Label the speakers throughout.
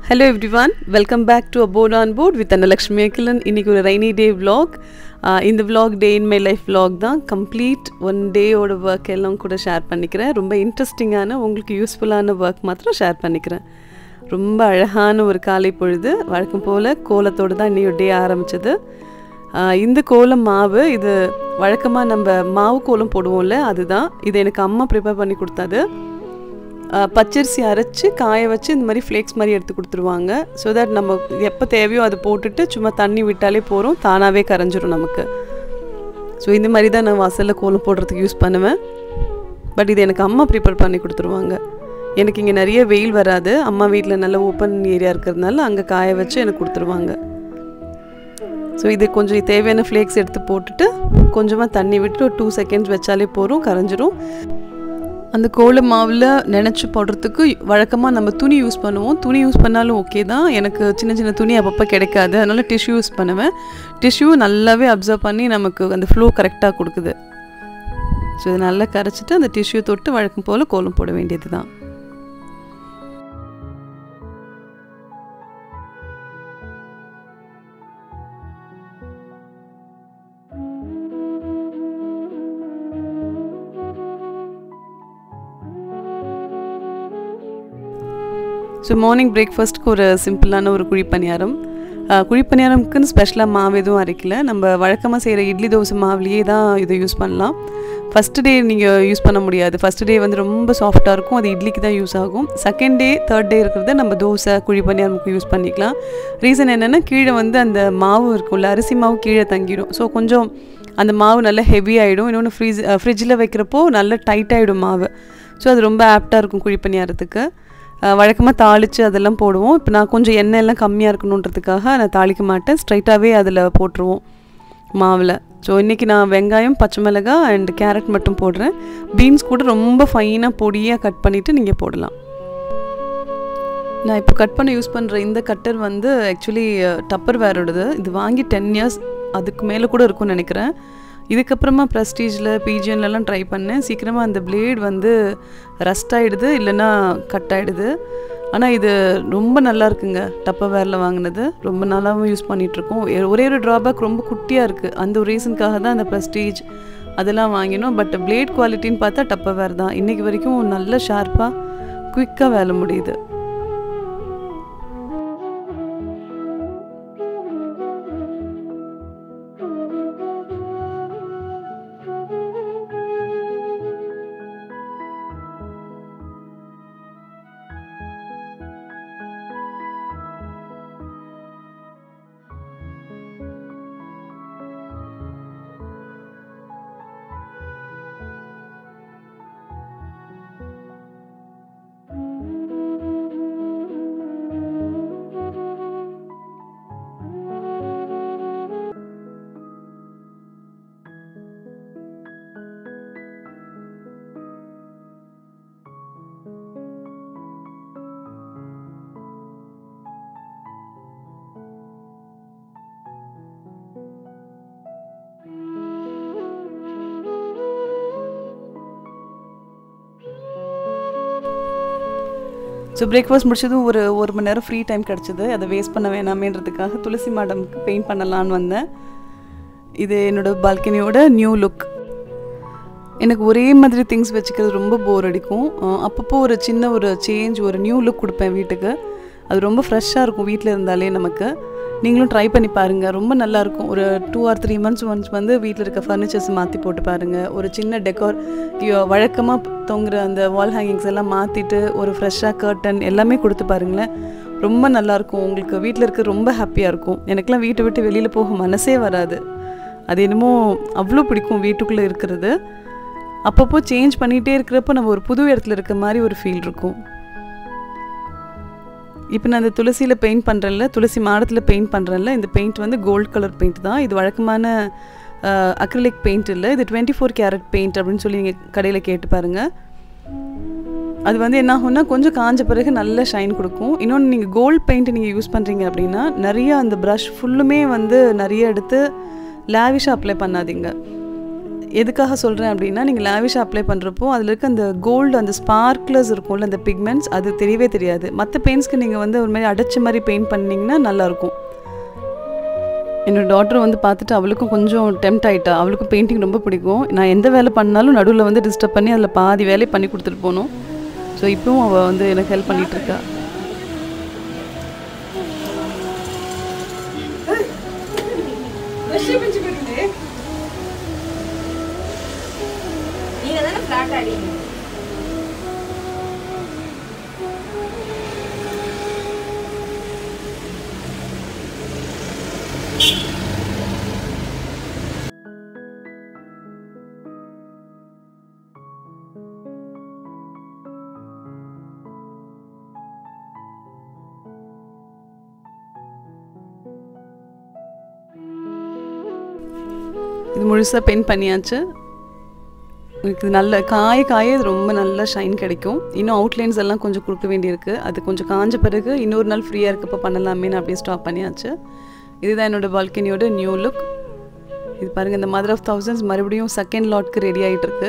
Speaker 1: hello everyone welcome back to aboard on board with Annalakshmi Akilan இன்றைக்கி ஒரு rainy day vlog ah இந்த vlog day in my life vlog தான் complete one டேயோட work எல்லாம் கூட share பண்ணிக்கிறேன் ரொம்ப இன்ட்ரெஸ்டிங்கான உங்களுக்கு யூஸ்ஃபுல்லான ஒர்க் மாத்திரம் ஷேர் பண்ணிக்கிறேன் ரொம்ப அழகான ஒரு காலை பொழுது வழக்கம் போல் கோலத்தோடு தான் இன்னையோட டே ஆரம்பிச்சது ஆஹ் இந்த கோலம் மாவு இது வழக்கமாக நம்ம மாவு கோலம் போடுவோம்ல அதுதான் இது எனக்கு அம்மா ப்ரிப்பேர் பண்ணி கொடுத்தது ஆஹ் பச்சரிசி அரைச்சி காய வச்சு இந்த மாதிரி ஃப்ளேக்ஸ் மாதிரி எடுத்து கொடுத்துருவாங்க ஸோ தட் நம்ம எப்போ தேவையோ அதை போட்டுட்டு சும்மா தண்ணி விட்டாலே போகிறோம் தானாகவே கரைஞ்சிரும் நமக்கு ஸோ இந்த மாதிரி தான் நான் வாசலில் கோலம் போடுறதுக்கு யூஸ் பண்ணுவேன் பட் இது எனக்கு அம்மா ப்ரிப்பேர் பண்ணி கொடுத்துருவாங்க எனக்கு இங்கே நிறைய வெயில் வராது அம்மா வீட்டில் நல்ல ஓப்பன் ஏரியா இருக்கிறதுனால அங்கே காய வச்சு எனக்கு கொடுத்துருவாங்க ஸோ இது கொஞ்சம் தேவையான ஃப்ளேக்ஸ் எடுத்து போட்டுட்டு கொஞ்சமாக தண்ணி விட்டு ஒரு டூ செகண்ட்ஸ் வச்சாலே போகிறோம் கரைஞ்சிரும் அந்த கோல மாவில் நினச்சி போடுறதுக்கு வழக்கமாக நம்ம துணி யூஸ் பண்ணுவோம் துணி யூஸ் பண்ணாலும் ஓகே தான் எனக்கு சின்ன சின்ன துணி அப்பப்போ கிடைக்காது அதனால் டிஷ்யூ யூஸ் பண்ணுவேன் டிஷ்யூ நல்லாவே அப்சர்வ் பண்ணி நமக்கு அந்த ஃப்ளோ கரெக்டாக கொடுக்குது ஸோ இது நல்லா கரைச்சிட்டு அந்த டிஷ்யூ தொட்டு வழக்கம் போல் கோலம் போட வேண்டியது தான் ஸோ மார்னிங் பிரேக்ஃபாஸ்ட்டுக்கு ஒரு சிம்பிளான ஒரு குழிப்பணியாரம் ஆஹ் குழிப்பணியாரம்க்குன்னு ஸ்பெஷலாக மாவு எதுவும் அரைக்கல நம்ம வழக்கமாக செய்கிற இட்லி தோசை மாவுலேயே தான் இதை யூஸ் பண்ணலாம் ஃபஸ்ட் டே நீங்கள் யூஸ் பண்ண முடியாது ஃபஸ்ட் டே வந்து ரொம்ப சாஃப்டாக இருக்கும் அது இட்லிக்கு தான் யூஸ் ஆகும் செகண்ட் டே தேர்ட் டே இருக்கிறத நம்ம தோசை குழிப்பணியாரமுக்கு யூஸ் பண்ணிக்கலாம் ரீசன் என்னென்னா கீழே வந்து அந்த மாவு இருக்கும்ல அரிசி மாவு கீழே தங்கிடும் ஸோ கொஞ்சம் அந்த மாவு நல்லா ஹெவி ஆகிடும் இன்னொன்று ஃப்ரீஸ் ஃப்ரிட்ஜில் வைக்கிறப்போ நல்லா டைட் ஆகிடும் மாவு ஸோ அது ரொம்ப ஆப்டாக இருக்கும் குழிப்பணியாரத்துக்கு வழக்கமாக தாளித்து அதெல்லாம் போடுவோம் இப்போ நான் கொஞ்சம் எண்ணெய் எல்லாம் கம்மியாக இருக்கணுன்றதுக்காக நான் தாளிக்க மாட்டேன் ஸ்ட்ரைட்டாகவே அதில் போட்டுருவோம் மாவில் ஸோ இன்றைக்கி நான் வெங்காயம் பச்சை மிளகாய் அண்ட் கேரட் மட்டும் போடுறேன் பீன்ஸ் கூட ரொம்ப ஃபைனாக பொடியாக கட் பண்ணிவிட்டு நீங்கள் போடலாம் நான் இப்போ கட் பண்ண யூஸ் பண்ணுற இந்த கட்டர் வந்து ஆக்சுவலி டப்பர் வேரோடது இது வாங்கி டென் இயர்ஸ் அதுக்கு மேலே கூட இருக்கும்னு நினைக்கிறேன் இதுக்கப்புறமா ப்ரெஸ்டீஜில் பிஜிஎன்லலாம் ட்ரை பண்ணேன் சீக்கிரமாக அந்த பிளேட் வந்து ரஸ்ட் ஆகிடுது இல்லைன்னா கட் ஆகிடுது ஆனால் இது ரொம்ப நல்லா இருக்குங்க டப்ப வேரில் வாங்கினது ரொம்ப நாளாகவும் யூஸ் பண்ணிகிட்ருக்கோம் ஒரே ஒரு ட்ராபேக் ரொம்ப குட்டியாக இருக்குது அந்த ஒரு ரீசனுக்காக தான் அந்த ப்ரெஸ்டீஜ் அதெல்லாம் வாங்கினோம் பட் பிளேட் குவாலிட்டின்னு பார்த்தா டப்ப வேர் தான் இன்றைக்கி வரைக்கும் நல்ல ஷார்ப்பாக குயிக்காக வேலை முடியுது ஸோ பிரேக்ஃபாஸ்ட் முடிச்சதும் ஒரு ஒரு மணி நேரம் ஃப்ரீ டைம் கிடச்சிது அதை வேஸ்ட் பண்ண வேணாமேன்றதுக்காக துளசி மேடம்க்கு பெயிண்ட் பண்ணலான்னு வந்தேன் இது என்னோடய பால்கனியோட நியூ லுக் எனக்கு ஒரே மாதிரி திங்ஸ் வச்சுக்கிறது ரொம்ப போர் அடிக்கும் அப்பப்போ ஒரு சின்ன ஒரு சேஞ்ச் ஒரு நியூ லுக் கொடுப்பேன் வீட்டுக்கு அது ரொம்ப ஃப்ரெஷ்ஷாக இருக்கும் வீட்டில் இருந்தாலே நமக்கு நீங்களும் ட்ரை பண்ணி பாருங்கள் ரொம்ப நல்லாயிருக்கும் ஒரு two or three months once வந்து வீட்டில் இருக்க ஃபர்னிச்சர்ஸ் மாற்றி போட்டு பாருங்கள் ஒரு சின்ன டெக்கார் வழக்கமாக தொங்குற அந்த வால் ஹேங்கிங்ஸ் எல்லாம் மாற்றிட்டு ஒரு ஃப்ரெஷ்ஷாக கர்டன் எல்லாமே கொடுத்து பாருங்களேன் ரொம்ப நல்லாயிருக்கும் உங்களுக்கு வீட்டில் இருக்க ரொம்ப ஹாப்பியாக இருக்கும் எனக்கெலாம் வீட்டை விட்டு வெளியில் போக மனசே வராது அது என்னமோ அவ்வளோ பிடிக்கும் வீட்டுக்குள்ளே இருக்கிறது அப்பப்போ சேஞ்ச் பண்ணிகிட்டே இருக்கிறப்ப நம்ம ஒரு புது இடத்துல இருக்க மாதிரி ஒரு ஃபீல் இருக்கும் இப்போ நான் இந்த துளசியில் பெயிண்ட் பண்ணுறேன்ல துளசி மாடத்தில் பெயிண்ட் பண்ணுறேன்ல இந்த பெயிண்ட் வந்து கோல்ட் கலர் பெயிண்ட் தான் இது வழக்கமான அக்ரிலிக் பெயிண்ட் இல்லை இது டுவெண்ட்டி ஃபோர் கேரட் பெயிண்ட் அப்படின்னு சொல்லி நீங்கள் கடையில் கேட்டு பாருங்கள் அது வந்து என்ன ஆகும்னா கொஞ்சம் காஞ்ச பிறகு நல்ல ஷைன் கொடுக்கும் இன்னொன்று நீங்கள் கோல்ட் பெயிண்ட் நீங்கள் யூஸ் பண்ணுறீங்க அப்படின்னா நிறைய அந்த ப்ரஷ் ஃபுல்லுமே வந்து நிறைய எடுத்து லேவிஷாக அப்ளை பண்ணாதீங்க எதுக்காக சொல்கிறேன் அப்படின்னா நீங்கள் லாவிஷ் அப்ளை பண்ணுறப்போ அதில் இருக்க அந்த கோல்டு அந்த ஸ்பார்க்லர்ஸ் இருக்கும்ல அந்த பிக்மெண்ட்ஸ் அது தெரியவே தெரியாது மற்ற பெயிண்ட்ஸ்க்கு நீங்கள் வந்து ஒரு மாதிரி அடைச்ச மாதிரி பெயிண்ட் பண்ணிங்கன்னா நல்லாயிருக்கும் என்னோடய டாட்டர் வந்து பார்த்துட்டு அவளுக்கும் கொஞ்சம் டெம்ட் ஆகிட்டா அவளுக்கும் பெயிண்டிங் ரொம்ப பிடிக்கும் நான் எந்த வேலை பண்ணாலும் நடுவில் வந்து டிஸ்டர்ப் பண்ணி அதில் பாதி வேலையை பண்ணி கொடுத்துட்டு போகணும் ஸோ இப்போவும் அவள் வந்து எனக்கு ஹெல்ப் பண்ணிகிட்டு இருக்கா
Speaker 2: நீங்க தானே ஃபிளாட் ஆடிங்க
Speaker 1: இது முழுசாக பெயிண்ட் பண்ணியாச்சு உங்களுக்கு இது நல்ல காய காய இது ரொம்ப நல்ல ஷைன் கிடைக்கும் இன்னும் அவுட்லைன்ஸ் எல்லாம் கொஞ்சம் கொடுக்க வேண்டியிருக்கு அது கொஞ்சம் காஞ்ச பிறகு இன்னொரு நாள் ஃப்ரீயாக இருக்கப்போ பண்ணலாமேன்னு அப்படியே ஸ்டாப் பண்ணியாச்சு இதுதான் என்னோட பால்கனியோட நியூ லுக் இது பாருங்கள் இந்த மதர் ஆஃப் தௌசண்ட்ஸ் மறுபடியும் செகண்ட் லாட்க்கு ரெடி ஆகிட்டு இருக்கு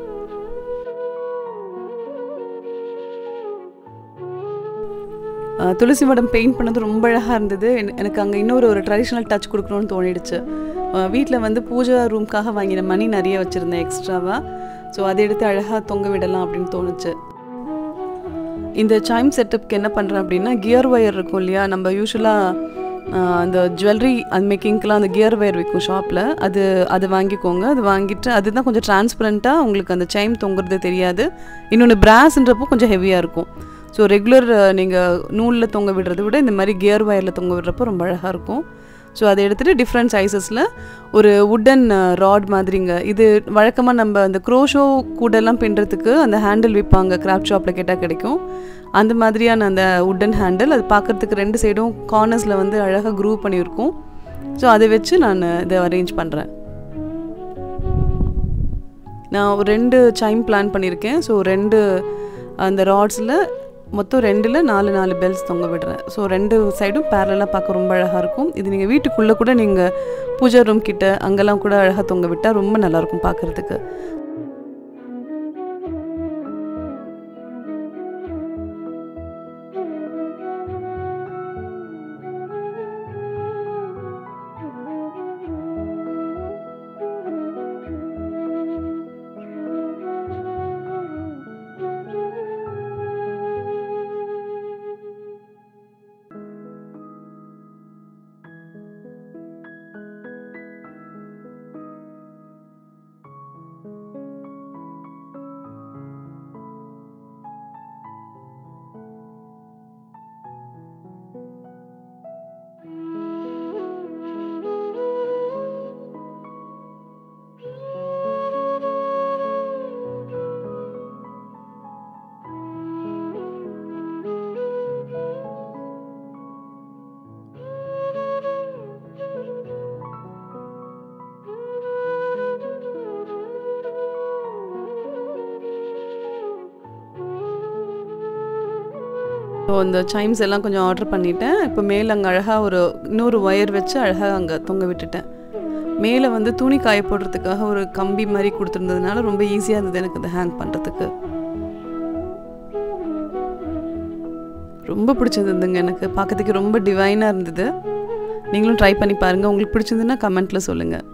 Speaker 1: அஹ், துளசி மடம் பெயிண்ட் பண்ணது ரொம்ப அழகாக இருந்தது என- எனக்கு அங்கே இன்னொரு ஒரு ட்ரெடிஷ்னல் டச் கொடுக்கணும்னு தோணிடுச்சு வீட்டில் வந்து பூஜா ரூம்க்காக வாங்கின மணி நிறைய வச்சுருந்தேன் எக்ஸ்ட்ராவாக ஸோ அதை எடுத்து அழகாக தொங்க விடலாம் அப்படின்னு தோணுச்சு இந்த சைம் செட்டப்க்கு என்ன பண்ணுறேன் அப்படின்னா கியர் ஒயர் இருக்கும் இல்லையா நம்ம யூஸ்வலாக அந்த ஜுவல்லரி அது மேக்கிங்க்கெலாம் அந்த கியர் ஒயர் விற்கும் ஷாப்பில் அது அது வாங்கிக்கோங்க அது வாங்கிட்டு அதுதான் கொஞ்சம் டிரான்ஸ்பரண்ட்டாக உங்களுக்கு அந்த சைம் தொங்குறது தெரியாது இன்னொன்று பிராஸ்ன்றப்போ கொஞ்சம் ஹெவியாக இருக்கும் ஸோ ரெகுலர் நீங்கள் நூலில் தொங்க விடுறதை விட இந்த மாதிரி கியர் ஒயரில் தொங்க விடுறப்போ ரொம்ப அழகாக இருக்கும் ஸோ அதை எடுத்துகிட்டு டிஃப்ரெண்ட் சைஸஸில் ஒரு உட்டன் ராட் மாதிரிங்க இது வழக்கமாக நம்ம அந்த க்ரோஷோ கூடெல்லாம் பின்னுறதுக்கு அந்த ஹேண்டில் விற்பாங்க கிராஃப்ட் ஷாப்பில் கேட்டால் கிடைக்கும் அந்த மாதிரியான அந்த உட்டன் ஹேண்டில் அது பார்க்குறதுக்கு ரெண்டு சைடும் கார்னர்ஸில் வந்து அழகாக க்ரூ பண்ணியிருக்கும் ஸோ அதை வச்சு நான் இதை அரேஞ்ச் பண்ணுறேன் நான் ஒரு ரெண்டு சைம் பிளான் பண்ணியிருக்கேன் ஸோ ரெண்டு அந்த ராட்ஸில் மொத்தம் ரெண்டில் நாலு நாலு பெல்ஸ் தொங்க விடுறேன் ஸோ ரெண்டு சைடும் பேரலாக பார்க்க ரொம்ப அழகாக இருக்கும் இது நீங்கள் வீட்டுக்குள்ளே கூட நீங்கள் பூஜா ரூம் கிட்ட அங்கெல்லாம் கூட அழகாக தொங்க விட்டால் ரொம்ப நல்லாயிருக்கும் பார்க்குறதுக்கு ஸோ இந்த சைம்ஸ் எல்லாம் கொஞ்சம் ஆர்டர் பண்ணிட்டேன் இப்போ மேலே அங்கே அழகாக ஒரு இன்னொரு ஒயர் வச்சு அழகாக அங்கே தொங்க விட்டுட்டேன் மேலே வந்து துணி காய போடுறதுக்காக ஒரு கம்பி மாதிரி கொடுத்துருந்ததுனால ரொம்ப ஈஸியாக இருந்தது எனக்கு அதை ஹேங் பண்ணுறதுக்கு ரொம்ப பிடிச்சிருந்ததுங்க எனக்கு பார்க்கறதுக்கு ரொம்ப டிவைனாக இருந்தது நீங்களும் ட்ரை பண்ணி பாருங்கள் உங்களுக்கு பிடிச்சிருந்துன்னா கமெண்ட்டில் சொல்லுங்கள்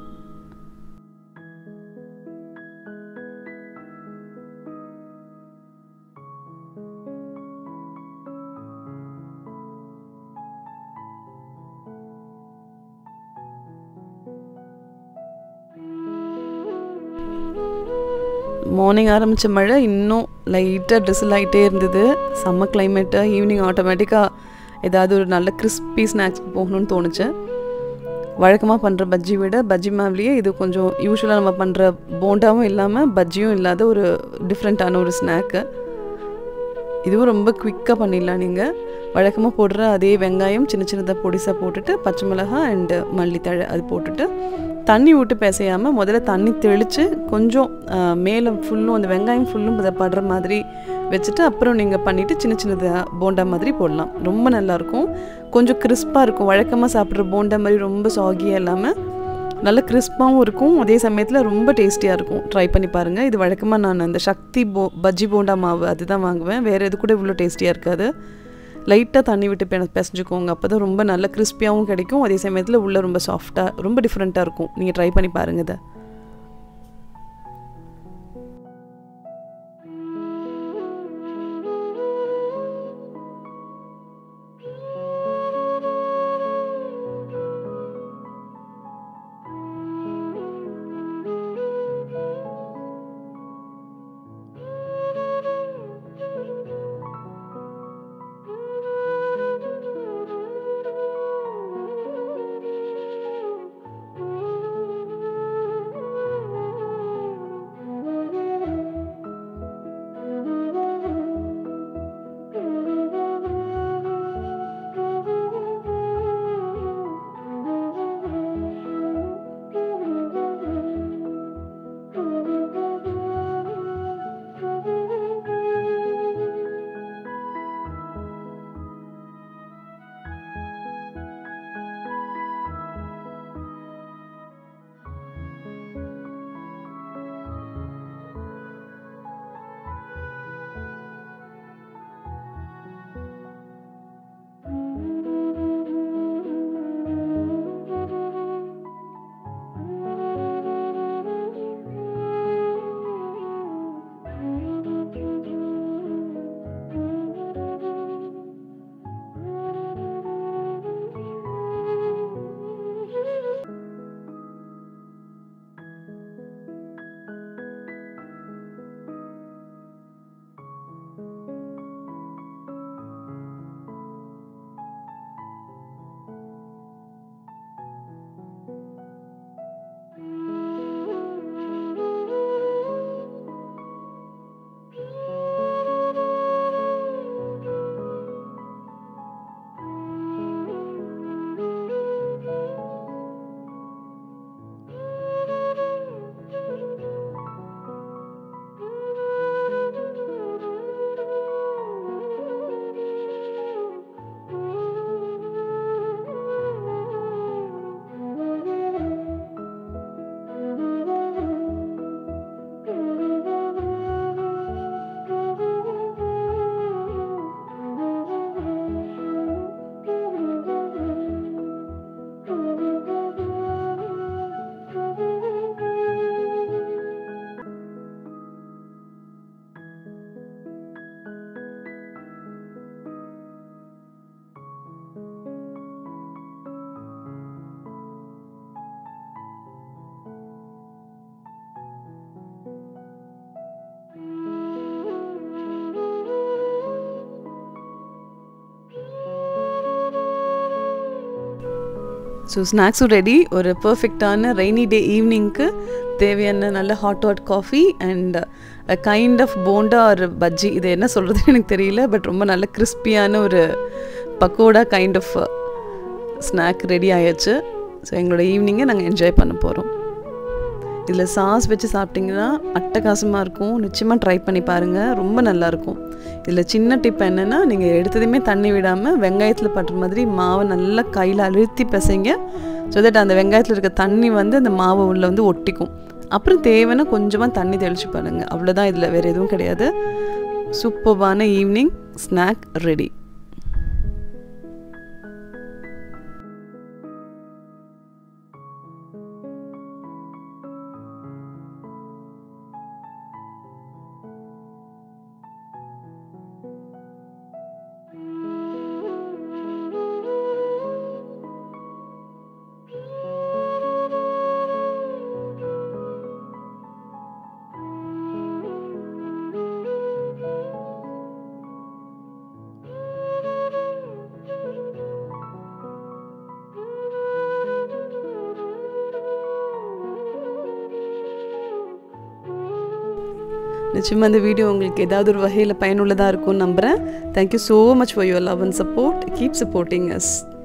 Speaker 1: மார்னிங் ஆரம்பித்த மழை இன்னும் லைட்டாக ட்ரெஸ்ஸில் ஆகிட்டே இருந்தது சம்மர் கிளைமேட்டு ஈவினிங் ஆட்டோமேட்டிக்காக ஏதாவது ஒரு நல்ல கிறிஸ்பி ஸ்நாக்ஸ்க்கு போகணும்னு தோணுச்சு வழக்கமாக பண்ணுற பஜ்ஜி விட பஜ்ஜி மாவுலேயே இது கொஞ்சம் யூஸ்வலாக நம்ம பண்ணுற போண்டாவும் இல்லாமல் பஜ்ஜியும் இல்லாத ஒரு டிஃப்ரெண்ட்டான ஒரு ஸ்நாக்கு இதுவும் ரொம்ப குவிக்காக பண்ணிடலாம் நீங்கள் வழக்கமாக போடுற அதே வெங்காயம் சின்ன சின்னதாக பொடிசாக போட்டுட்டு பச்சை மிளகாய் அண்டு மல்லித்தழை அது போட்டுட்டு தண்ணி விட்டு பிசையாமல் முதல்ல தண்ணி தெளித்து கொஞ்சம் மேலே ஃபுல்லும் அந்த வெங்காயம் ஃபுல்லும் இதை படுற மாதிரி வச்சுட்டு அப்புறம் நீங்கள் பண்ணிவிட்டு சின்ன சின்னதாக போண்டா மாதிரி போடலாம் ரொம்ப நல்லாயிருக்கும் கொஞ்சம் கிறிஸ்பாக இருக்கும் வழக்கமாக சாப்பிட்ற போண்டா மாதிரி ரொம்ப சாகியாக இல்லாமல் நல்ல கிறிஸ்பாகவும் இருக்கும் அதே சமயத்தில் ரொம்ப டேஸ்டியாக இருக்கும் ட்ரை பண்ணி பாருங்கள் இது வழக்கமாக நான் அந்த சக்தி போ பஜ்ஜி போண்டா மாவு அதுதான் வாங்குவேன் வேறு எது கூட இவ்வளோ டேஸ்டியாக இருக்காது லைட்டாக தண்ணி விட்டு பெ பிசைஞ்சுக்கோங்க அப்போ தான் ரொம்ப நல்ல கிறிஸ்பியாகவும் கிடைக்கும் அதே சமயத்தில் உள்ளே ரொம்ப சாஃப்டாக ரொம்ப டிஃப்ரெண்ட்டாக இருக்கும் நீங்கள் ட்ரை பண்ணி பாருங்கள் இதை ஸோ ஸ்நாக்ஸும் ரெடி ஒரு பர்ஃபெக்டான ரெய்னி டே ஈவினிங்க்கு தேவையான நல்ல hot hot coffee and kind of bonda ஒரு பஜ்ஜி இது என்ன சொல்கிறதுன்னு எனக்கு தெரியல பட் ரொம்ப நல்ல கிறிஸ்பியான ஒரு pakoda kind of snack ready ஆயாச்சு ஸோ எங்களோட ஈவினிங்கை நாங்கள் என்ஜாய் பண்ண போகிறோம் இதில் சாஸ் வச்சு சாப்பிட்டிங்கன்னா அட்டகாசமாக இருக்கும் நிச்சயமாக ட்ரை பண்ணி பாருங்கள் ரொம்ப நல்லாயிருக்கும் இதில் சின்ன டிப் என்னென்னா நீங்கள் எடுத்ததுமே தண்ணி விடாமல் வெங்காயத்தில் பட்டுற மாதிரி மாவை நல்லா கையில் அழுத்தி பிசைங்க ஸோ தட் அந்த வெங்காயத்தில் இருக்க தண்ணி வந்து அந்த மாவு உள்ள வந்து ஒட்டிக்கும் அப்புறம் தேவைன்னா கொஞ்சமாக தண்ணி தெளிச்சு பண்ணுங்கள் அவ்வளோதான் இதில் வேறு எதுவும் கிடையாது சூப்பர்பான ஈவினிங் ஸ்நாக் ரெடி நிச்சயமாக இந்த வீடியோ உங்களுக்கு ஏதாவது ஒரு வகையில் பயனுள்ளதாக இருக்கும்னு நம்புகிறேன் thank you so much for your love and support keep supporting as